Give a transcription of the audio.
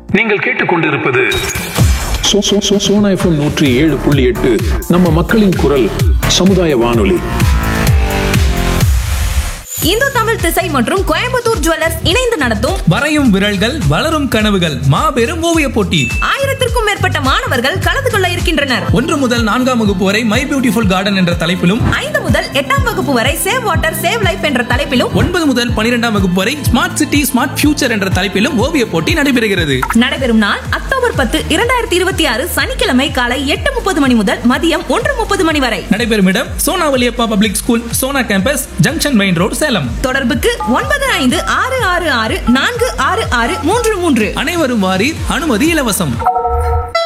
நீங்கள் கேட்டுக்கொண்டிருப்பது சோ- சோ- சோ- சோனா எஃப்எம் நூற்றி ஏழு புள்ளி எட்டு நம்ம மக்களின் குரல் சமுதாய வானொலி இந்து தமிழ் திசை மற்றும் கோயம்புத்தூர் ஜுவல்லர்ஸ் இணைந்து நடத்தும் வரையும் விரல்கள் வளரும் கனவுகள் மாபெரும் ஓவிய போட்டி ஆயிரத்திற்கும் மேற்பட்ட மாணவர்கள் கலந்து கொள்ள இருக்கின்றனர் ஒன்று முதல் நான்காம் வகுப்பு வரை மை பியூட்டிஃபுல் கார்டன் என்ற தலைப்பிலும் ஐந்து முதல் எட்டாம் வகுப்பு வரை சேவ் வாட்டர் சேவ் லைஃப் என்ற தலைப்பிலும் ஒன்பது முதல் பனிரெண்டாம் வகுப்பு வரை ஸ்மார்ட் சிட்டி ஸ்மார்ட் ஃபியூச்சர் என்ற தலைப்பிலும் ஓவிய போட்டி நடைபெறுகிறது நடைபெறும் நாள் அக்டோபர் பத்து இரண்டாயிரத்தி இருபத்தி ஆறு சனிக்கிழமை காலை எட்டு முப்பது மணி முதல் மதியம் ஒன்று முப்பது மணி வரை நடைபெறும் இடம் Sona Valliappa public school Sona campus junction main road Salem தொடர்புக்கு ஒன்பது ஐந்து ஆறு ஆறு ஆறு நான்கு ஆறு ஆறு மூன்று மூன்று அனைவரும் வாரி அனுமதி இலவசம்